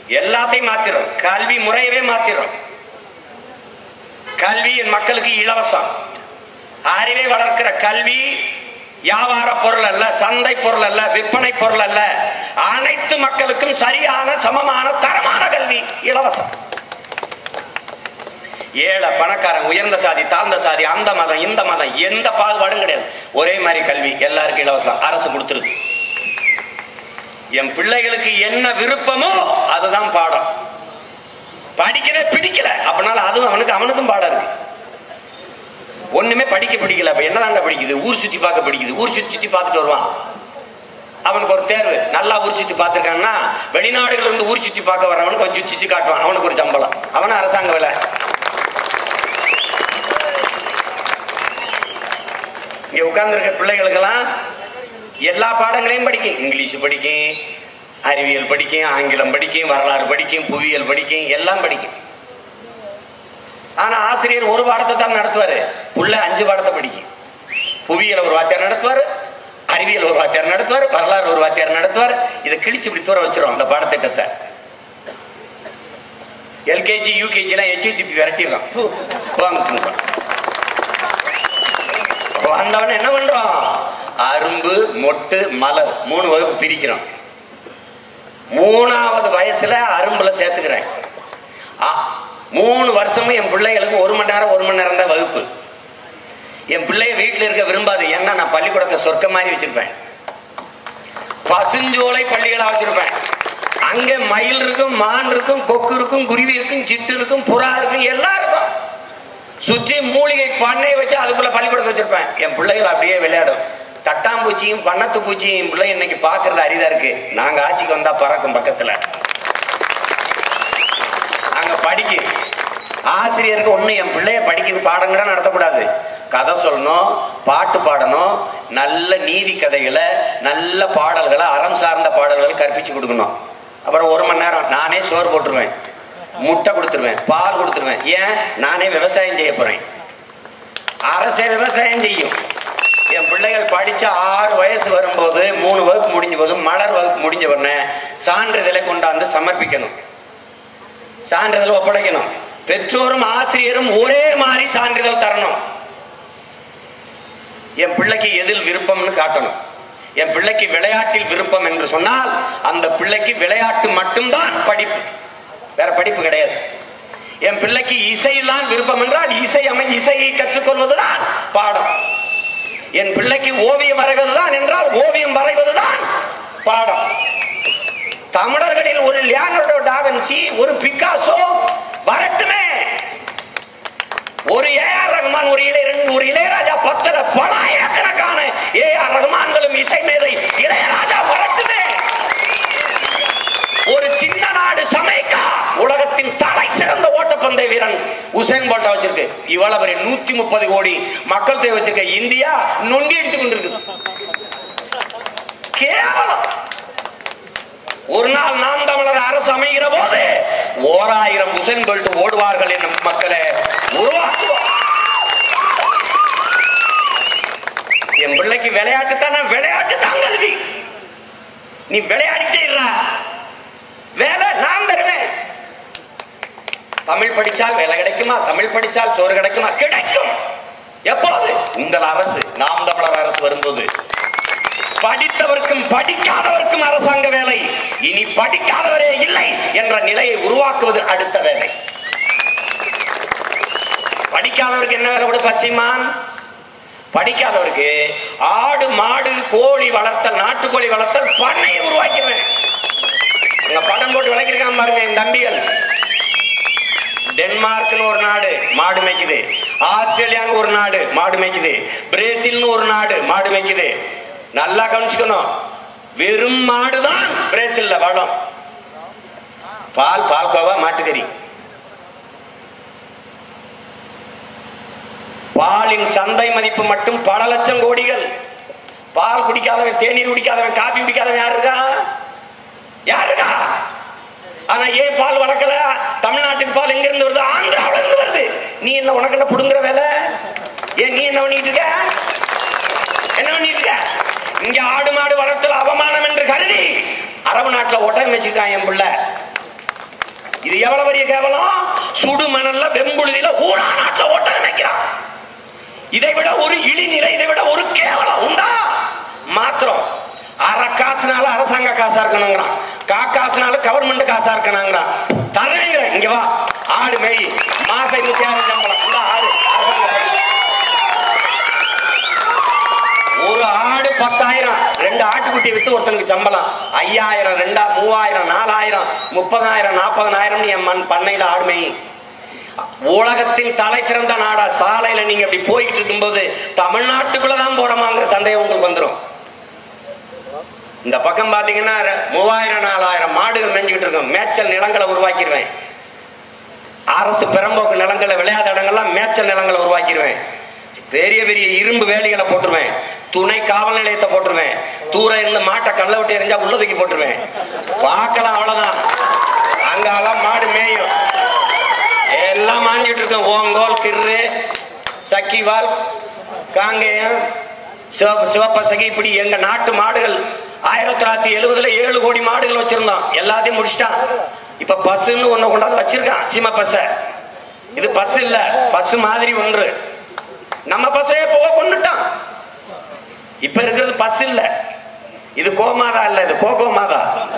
எல்லாத்தையும் மாத்திரும் கல்வி முறையவே மாத்திரும் கல்வி என் மக்களுக்கு இலவசம் அறிவை வளர்க்கிற கல்வி வியாபார பொருள் அல்ல சந்தை பொருள் அல்ல விற்பனை பொருள் அல்ல அனைத்து மக்களுக்கும் சரியான சமமான தரமான கல்வி இலவசம் ஏழை பணக்காரன் உயர்ந்த சாதி தாழ்ந்த சாதி அந்த மதம் இந்த மதம் எந்த பாகுபாடும் கிடையாது ஒரே மாதிரி கல்வி எல்லாருக்கும் இலவசம் அரசு கொடுத்துருது என் பிள்ளைகளுக்கு என்ன விருப்பமோ அதுதான் பாடம் படிக்கவே பிடிக்கல அப்படினால அதுவும் அவனுக்கு அவனுக்கும் பாடம் இருக்கு ஒண்ணுமே படிக்க பிடிக்கல அப்ப என்னதாண்ட பிடிக்குது ஊர் சுத்தி பார்க்க பிடிக்குது ஊர் சுத்தி சுத்தி பார்த்துட்டு வருவான் அவனுக்கு ஒரு தேர்வு நல்லா ஊர் சுத்தி பார்த்திருக்கான்னா வெளிநாடுகள் இருந்து ஊர் சுத்தி பார்க்க வரவனுக்கு கொஞ்சம் சுத்தி காட்டுவான் அவனுக்கு ஒரு சம்பளம் அவன அரசாங்க வேலை இங்க உட்கார்ந்து இருக்க பிள்ளைகளுக்கெல்லாம் எல்லா பாடங்களையும் படிக்கும் இங்கிலீஷ் படிக்கும் அறிவியல் படிக்கும் ஆங்கிலம் படிக்கும் வரலாறு படிக்கும் புவியியல் படிக்கும் எல்லாம் படிக்கும் ஆனா ஆசிரியர் ஒரு பாடத்தை தான் நடத்துவாரு உள்ள அஞ்சு பாடத்தை படிக்கும் புவியியல் ஒரு வாத்தியார் நடத்துவார் அறிவியல் ஒரு வாத்தியார் நடத்துவார் வரலாறு ஒரு வாத்தியார் நடத்துவார் இதை கிழிச்சு இப்படி தூர வச்சிரும் அந்த பாடத்திட்டத்தை எல்கேஜி யூகேஜி எல்லாம் எச்யூடிபி விரட்டிடுறோம் பு, போங்க, போங்க. வந்தவன என்ன பண்றோம் அரும்பு மொட்டு மலர் மூணு வகுப்பு பிரிக்கிறோம் மூணாவது வயசுல அரும்புல சேர்த்துக்கிறேன் ஆ, மூணு வருஷமும் என் பிள்ளைகளுக்கு ஒரு மணி நேரம் ஒரு மணி நேரம் தான் வகுப்பு என் பிள்ளைய வீட்டுல இருக்க விரும்பாது ஏன்னா நான் பள்ளிக்கூடத்தை சொர்க்க மாதிரி வச்சிருப்பேன் பசுஞ்சோலை பள்ளிகளா வச்சிருப்பேன் அங்க மயில் இருக்கும் மான் இருக்கும் கொக்கு இருக்கும் குருவி இருக்கும் சிட்டு இருக்கும் புறா இருக்கும் எல்லாம் இருக்கும் சுற்றி மூலிகை பண்ணை வச்சு அதுக்குள்ள பள்ளிக்கூடத்தை வச்சிருப்பேன் என் பிள்ளைகள் அப்படியே விளையாடும் தட்டாம்பூச்சியும் பண்ணத்து பூச்சியும் என் பிள்ளை இன்னைக்கு பாக்குறது அரிதா இருக்கு நாங்க ஆட்சிக்கு வந்தா பறக்கும் பக்கத்துல அங்க படிக்கு ஆசிரியருக்கு ஒண்ணு என் பிள்ளைய படிக்க பாடம் கூட நடத்தக்கூடாது கதை சொல்லணும் பாட்டு பாடணும் நல்ல நீதி கதைகளை நல்ல பாடல்களை அறம் சார்ந்த பாடல்களை கற்பிச்சு கொடுக்கணும் அப்புறம் ஒரு மணி நேரம் நானே சோறு போட்டுருவேன் முட்டை கொடுத்துருவேன் பால் கொடுத்துருவேன் ஏன் நானே விவசாயம் செய்ய போறேன் அரசே விவசாயம் செய்யும் என் பிள்ளைகள் படிச்ச ஆறு வயசு வரும்போது மூணு வகுப்பு முடிஞ்ச போது மலர் வகுப்பு முடிஞ்ச உடனே சான்றிதழை கொண்டாந்து சமர்ப்பிக்கணும் சான்றிதழ் ஒப்படைக்கணும் பெற்றோரும் ஆசிரியரும் ஒரே மாதிரி சான்றிதழ் தரணும் என் பிள்ளைக்கு எதில் விருப்பம்னு காட்டணும் என் பிள்ளைக்கு விளையாட்டில் விருப்பம் என்று சொன்னால் அந்த பிள்ளைக்கு விளையாட்டு மட்டும்தான் படிப்பு வேற படிப்பு கிடையாது என் பிள்ளைக்கு இசைதான் விருப்பம் என்றால் இசை அமை இசையை கற்றுக்கொள்வதுதான் பாடம் என் பிள்ளைக்கு ஓவியம் வரைவதுதான் என்றால் ஓவியம் வரைவதுதான் பாடம் தமிழர்களில் ஒரு லியானோடோ டாவன்சி ஒரு பிக்காசோ வரட்டுமே ஒரு ஏஆர் ரஹ்மான் ஒரு இளையரன் ஒரு இளையராஜா பத்தல பலாயிரக்கணக்கான ஏஆர் ரஹ்மான்களும் இசை மேதை இளையராஜா வரட்டுமே ஒரு சின்ன நாடு சமைக்கா உலகத்தின் தலை சிறந்த ஓட்டப்பந்தய வீரன் உசேன் போல்ட்டா வச்சிருக்கு இவ்வளவு பெரிய நூத்தி முப்பது கோடி மக்கள் தொகை வச்சிருக்க இந்தியா நொண்டி எடுத்துக் கொண்டிருக்கு கேவலம் ஒரு நாள் நாம் தமிழர் அரசு அமைகிற போது ஓராயிரம் உசேன் போல்ட் ஓடுவார்கள் என்னும் மக்களை உருவாக்குவோம் என் பிள்ளைக்கு விளையாட்டு தானே விளையாட்டு தான் கல்வி நீ விளையாடிட்டே இருடா வேலை நான் தருவேன் தமிழ் படிச்சால் வேலை கிடைக்குமா தமிழ் படிச்சால் சோறு கிடைக்குமா கிடைக்கும் எப்போது உங்கள் அரசு நாம் தமிழர் அரசு வரும்போது படித்தவர்க்கும் படிக்காதவர்க்கும் அரசாங்க வேலை இனி படிக்காதவரே இல்லை என்ற நிலையை உருவாக்குவது அடுத்த வேலை படிக்காதவருக்கு என்ன வேலை கொடு பசிமான் படிக்காதவருக்கு ஆடு மாடு கோழி வளர்த்தல் நாட்டுக்கோழி வளர்த்தல் பண்ணையை உருவாக்கிடுவேன் அங்க படம் போட்டு விளக்கிருக்கான் பாருங்க என் தம்பிகள் டென்மார்க்னு ஒரு நாடு மாடு மேய்க்குது ஆஸ்திரேலியான்னு ஒரு நாடு மாடு மேய்க்குது பிரேசில்னு ஒரு நாடு மாடு மேய்க்குது நல்லா கவனிச்சுக்கணும் வெறும் மாடுதான் பிரேசில்ல வளம் பால் பால்கோவா மாட்டுக்கறி பாலின் சந்தை மதிப்பு மட்டும் பல லட்சம் கோடிகள் பால் குடிக்காதவன் தேநீர் குடிக்காதவன் காபி குடிக்காதவன் யாரு இருக்கா யாரு இருக்கா ஆனா ஏன் பால் வளர்க்கல தமிழ்நாட்டுக்கு பால் எங்க இருந்து வருது ஆந்திராவில இருந்து வருது நீ என்ன உனக்கு என்ன புடுங்குற வேலை ஏன் நீ என்ன பண்ணிட்டு இருக்க என்ன பண்ணிட்டு இருக்க இங்க ஆடு மாடு வளர்த்தல் அவமானம் என்று கருதி அரபு நாட்டுல ஒட்டகம் வச்சிருக்கான் என் பிள்ளை இது எவ்வளவு பெரிய கேவலம் சுடு மணல்ல வெம்புழுதியில ஊரா நாட்டுல ஓட்ட நினைக்கிறான் இதை விட ஒரு இழிநிலை இதை விட ஒரு கேவலம் உண்டா மாத்திரம் அரை காசுனால அரசாங்க காசா இருக்கணுங்கிறான் கா காசுனால கவர்மெண்ட் காசா இருக்கணுங்கிறான் தரேங்கிறேன் இங்க வா ஆடு மேய் மாசம் இருபத்தி ஆறு சம்பளம் இந்த ஆடு அரசாங்க பணி. ஒரு ஆடு பத்தாயிரம் ரெண்டு ஆட்டுக்குட்டி வித்து ஒருத்தனுக்கு சம்பளம் ஐயாயிரம் ரெண்டா மூவாயிரம் நாலாயிரம் முப்பதாயிரம் நாற்பதனாயிரம் என் மண் பண்ணையில ஆடு மேய் உலகத்தின் தலை சிறந்த நாடா சாலையில நீங்க இப்படி போய்கிட்டு இருக்கும்போது தமிழ்நாட்டுக்குள்ளதான் போறோமாங்கிற சந்தேகம் உங்களுக்கு வந்துடும் இந்த பக்கம் பாத்தீங்கன்னா ர- மூவாயிரம் நாலாயிரம் மாடுகள் மேய்ஞ்சுக்கிட்டு இருக்கும் மேய்ச்சல் நிலங்களை உருவாக்கிடுவேன் அரசு பெரம்போக்கு நிலங்களை விளையாத இடங்கள்லாம் மேய்ச்சல் நிலங்களை உருவாக்கிடுவேன் பெரிய பெரிய இரும்பு வேலிகளை போட்டுருவேன் துணை காவல் நிலையத்தை போட்டுருவேன் தூரம் இருந்து மாட்டை கல்ல விட்டு எரிஞ்சா உள்ள தூக்கி போட்டுருவேன் பார்க்கலாம் அவ்வளவுதான் அங்கெல்லாம் மாடு மேயும் எல்லாம் மாஞ்சிட்டு இருக்கும் ஓங்கோல் கிர்ரு சக்கிவால் காங்கேயம் சிவப்பு சிவப்பசகி இப்படி எங்க நாட்டு மாடுகள் ஆயிரத்தி தொள்ளாயிரத்தி எழுபதுல ஏழு கோடி மாடுகள் வச்சிருந்தோம் எல்லாத்தையும் முடிச்சிட்டான் இப்ப பஸ்ன்னு ஒண்ணு கொண்டாந்து வச்சிருக்கான் சீம பச இது பஸ் இல்ல பஸ் மாதிரி ஒன்று நம்ம பஸ்ஸையே போக கொண்டுட்டான் இப்ப இருக்கிறது பஸ் இல்ல இது கோமாதா இல்ல இது கோகோ மாதா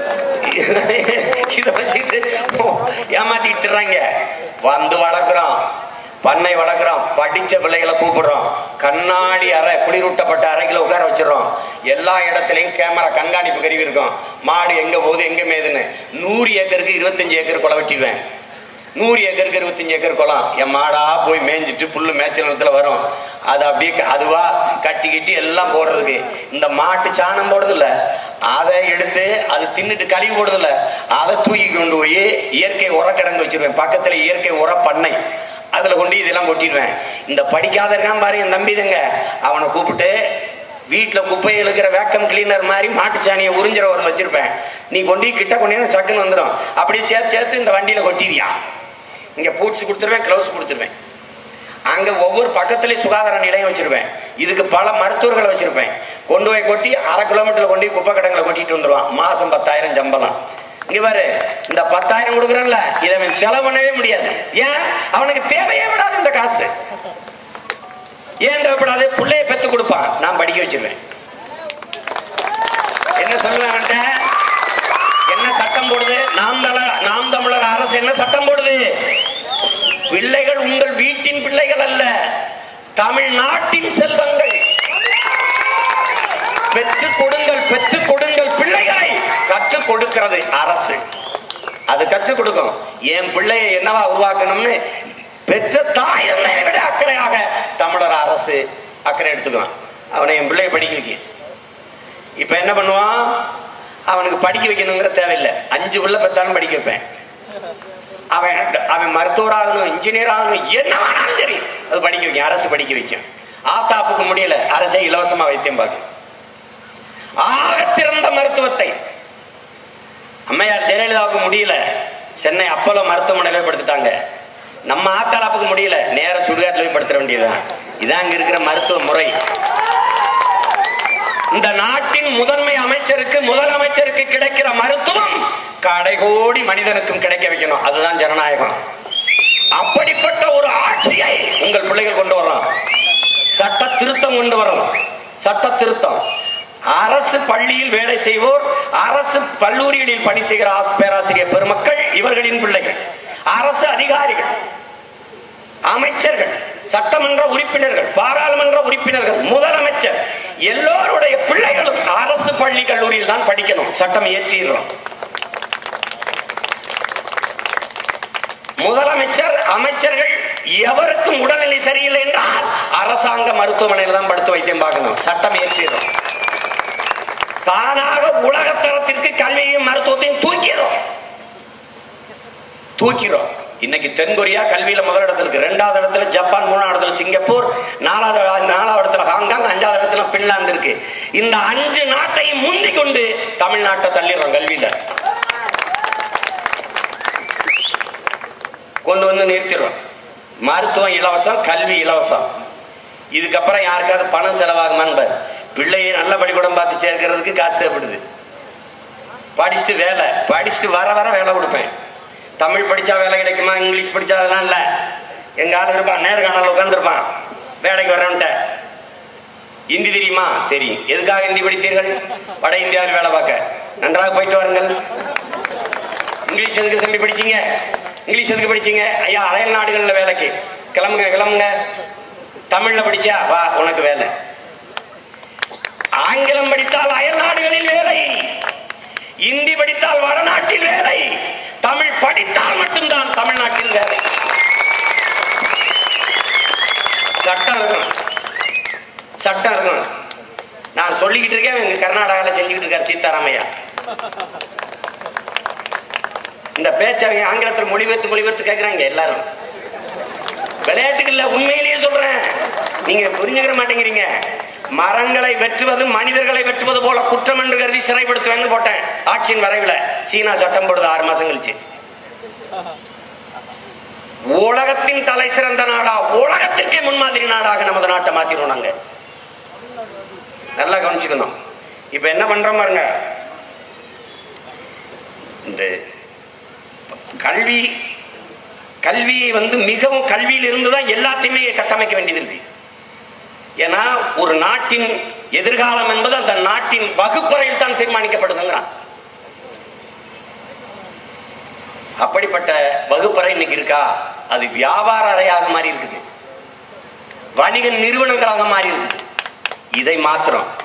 இத வச்சுட்டு ஏமாத்திட்டு திர்றாங்க வந்து வளர்க்குறோம் பண்ணை வளர்க்குறோம் படிச்ச பிள்ளைகளை கூப்பிடுறோம் கண்ணாடி அறை குளிரூட்டப்பட்ட அறைகளை உட்கார வச்சிடறோம் எல்லா இடத்துலயும் கேமரா கண்காணிப்பு கருவி இருக்கும் மாடு எங்க போகுது எங்க மேதுன்னு நூறு ஏக்கருக்கு இருபத்தஞ்சு ஏக்கர் கொலை வெட்டிடுவேன் நூறு ஏக்கருக்கு இருபத்தஞ்சு ஏக்கர் குளம் என் மாடா போய் மேய்ஞ்சிட்டு புல்லு மேய்ச்சல் நிலத்துல வரும் அது அப்படியே க- அதுவா கட்டி கட்டி எல்லாம் போடுறதுக்கு இந்த மாட்டு சாணம் போடுறது இல்ல அதை எடுத்து அது தின்னுட்டு கழுவி போடுறது இல்ல அதை தூக்கி கொண்டு போய் இயற்கை உரக்கிடங்கு வச்சிருவேன் பக்கத்துல இயற்கை உர பண்ணை அதுல கொண்டு இதெல்லாம் கொட்டிடுவேன் இந்த படிக்காத இருக்கான் பாரு என் தம்பிதுங்க அவனை கூப்பிட்டு வீட்டுல குப்பையை இழுக்கிற வேக்கம் கிளீனர் மாதிரி மாட்டு சாணியை உறிஞ்சிற ஒரு வச்சிருப்பேன் நீ கொண்டு போய் கிட்ட கொண்டு சக்குன்னு வந்துடும் அப்படியே சேர்த்து சேர்த்து இந்த வண்டியில கொட்டிடுவியா இங்க பூட்ஸ் கொடுத்துருவேன் கிளவுஸ் கொடுத்துருவேன் அங்க ஒவ்வொரு பக்கத்துலயும் சுகாதார நிலையம் வச்சிருப்பேன் இதுக்கு பல மருத்துவர்களை வச்சிருப்பேன் கொண்டு போய் கொட்டி அரை கிலோமீட்டர்ல கொண்டு போய் குப்பை கடங்களை கொட்டிட்டு வந்துருவான் மாசம் பத்தாயிரம் சம்பளம் இங்க பாரு இந்த பத்தாயிரம் கொடுக்குறேன்ல இதை அவன் செலவு பண்ணவே முடியாது ஏன் அவனுக்கு தேவையே விடாது இந்த காசு ஏன் தேவைப்படாது பிள்ளைய பெத்து கொடுப்பான் நான் படிக்க வச்சிருவேன் என்ன சொல்லுவேன் அவன்கிட்ட என்ன சட்டம் போடுது நாம் தமிழர் நாம் தமிழர் அரசு என்ன சட்டம் போடுது பிள்ளைகள் உங்கள் வீட்டின் பிள்ளைகள் அல்ல தமிழ்நாட்டின் செல்வங்கள் பெற்றுக் கொடுங்கள் பெற்றுக் கொடுங்கள் பிள்ளைகளை கற்றுக் கொடுக்கிறது அரசு அது கற்றுக் கொடுக்கும் என் பிள்ளையை என்னவா உருவாக்கணும்னு பெற்ற தாய் தந்தையை விட அக்கறையாக தமிழர் அரசு அக்கறை எடுத்துக்குவான் அவனை என் பிள்ளையை படிக்க வைக்க இப்ப என்ன பண்ணுவான் அவனுக்கு படிக்க வைக்கணுங்கிற தேவையில்லை அஞ்சு பிள்ளை பெத்தாலும் படிக்க வைப்பேன் அவன் அவன் மருத்துவர் ஆகணும் இன்ஜினியர் ஆகணும் என்ன வேணாலும் சரி அது படிக்க வைக்கும் அரசு படிக்க வைக்கும் ஆத்தாப்புக்கு முடியல அரசே இலவசமா வைத்தியம் பார்க்கும் ஆகச்சிறந்த மருத்துவத்தை அம்மையார் ஜெயலலிதாவுக்கு முடியல சென்னை அப்போலோ மருத்துவமனையில படுத்துட்டாங்க நம்ம ஆத்தாளாப்புக்கு முடியல நேர சுடுகாட்டில் போய் படுத்துற வேண்டியதுதான் இதான் அங்க இருக்கிற மருத்துவ முறை இந்த நாட்டின் முதன்மை அமைச்சருக்கு முதலமைச்சருக்கு கிடைக்கிற மருத்துவம் கடைகோடி மனிதனுக்கும் கிடைக்க வைக்கணும் அதுதான் ஜனநாயகம் அப்படிப்பட்ட ஒரு ஆட்சியை உங்கள் பிள்ளைகள் கொண்டு வரோம் சட்ட திருத்தம் கொண்டு வரும் சட்ட திருத்தம் அரசு பள்ளியில் வேலை செய்வோர் அரசு கல்லூரிகளில் பணி செய்கிற ஆஸ்- பேராசிரியர் பெருமக்கள் இவர்களின் பிள்ளைகள் அரசு அதிகாரிகள் அமைச்சர்கள் சட்டமன்ற உறுப்பினர்கள் பாராளுமன்ற உறுப்பினர்கள் முதலமைச்சர் எல்லோருடைய பிள்ளைகளும் அரசு பள்ளி கல்லூரியில் தான் படிக்கணும் சட்டம் இயற்றிடுறோம் முதலமைச்சர் அமைச்சர்கள் எவருக்கும் உடல்நிலை சரியில்லை என்றால் அரசாங்க மருத்துவமனையில் தான் படுத்து வைத்தியம் பார்க்கணும் சட்டம் இயற்றிடுறோம் தானாக உலகத்தரத்திற்கு கல்வியையும் மருத்துவத்தையும் தூக்கிறோம் தூக்கிறோம் இன்னைக்கு தென்கொரியா கல்வியில முதலிடத்துல இருக்கு ரெண்டாவது இடத்துல ஜப்பான் மூணாவது இடத்துல சிங்கப்பூர் நாலாவது நாலாவது இடத்துல ஹாங்காங் அஞ்சாவது இடத்துல பின்லாந்து இருக்கு இந்த அஞ்சு நாட்டையும் முந்தி கொண்டு தமிழ்நாட்டை தள்ளிடுறோம் கல்வியில கொண்டு வந்து நிறுத்திடுறோம் மருத்துவம் இலவசம் கல்வி இலவசம் இதுக்கப்புறம் யாருக்காவது பணம் செலவாகுமான்னு பாரு பிள்ளையை நல்ல பள்ளிக்கூடம் பார்த்து சேர்க்கறதுக்கு காசு தேவைப்படுது படிச்சுட்டு வேலை படிச்சுட்டு வர வர வேலை கொடுப்பேன் தமிழ் படிச்சா வேலை கிடைக்குமா இங்கிலீஷ் படிச்சா அதெல்லாம் இல்ல எங்க ஆளு இருப்பான் நேர்காணல உட்கார்ந்துருப்பான் வேலைக்கு வரவன்ட்ட இந்தி தெரியுமா தெரியும் எதுக்காக இந்தி படித்தீர்கள் வட இந்தியாவில் வேலை பார்க்க நன்றாக போயிட்டு வாருங்கள் இங்கிலீஷ் எதுக்கு தம்பி படிச்சீங்க இங்கிலீஷ் எதுக்கு படிச்சீங்க ஐயா அயல் நாடுகள்ல வேலைக்கு கிளம்புங்க கிளம்புங்க தமிழ்ல படிச்சா வா உனக்கு வேலை ஆங்கிலம் படித்தால் அயல் நாடுகளில் வேலை இந்தி படித்தால் வடநாட்டில் வேலை தமிழ் படித்தால் மட்டும்தான் தமிழ்நாட்டில் வேலை சட்டம் இருக்கணும் சட்டம் இருக்கணும் நான் சொல்லிக்கிட்டு இருக்கேன் எங்க கர்நாடகாவில் செஞ்சுக்கிட்டு இருக்கார் சீதாராமையா இந்த பேச்ச அவங்க ஆங்கிலத்தில் மொழிபெயர்த்து மொழிபெயர்த்து கேட்குறாங்க எல்லாரும் விளையாட்டுக்கு இல்ல உண்மையிலேயே சொல்றேன் நீங்க புரிஞ்சுக்கிற மாட்டேங்கிறீங்க மரங்களை வெட்டுவது மனிதர்களை வெட்டுவது போல குற்றம் என்று கருதி சிறைப்படுத்துவேன்னு போட்டேன் ஆட்சியின் வரைவில் சீனா சட்டம் போடுது ஆறு மாசம் கழிச்சு உலகத்தின் தலை சிறந்த நாடா உலகத்திற்கே முன்மாதிரி நாடாக நமது நாட்டை மாத்திரும் நாங்க நல்லா கவனிச்சுக்கணும் இப்ப என்ன பண்றோம் பாருங்க இந்த கல்வி கல்வியை வந்து மிகவும் கல்வியில் இருந்து தான் எல்லாத்தையுமே கட்டமைக்க வேண்டியது இருக்கு ஏன்னா ஒரு நாட்டின் எதிர்காலம் என்பது அந்த நாட்டின் வகுப்பறையில் தான் தீர்மானிக்கப்படுதுங்கிறான் அப்படிப்பட்ட வகுப்பறை இன்னைக்கு இருக்கா அது வியாபார அறையாக மாறி இருக்குது வணிக நிறுவனங்களாக மாறி இருக்குது இதை மாத்திரம்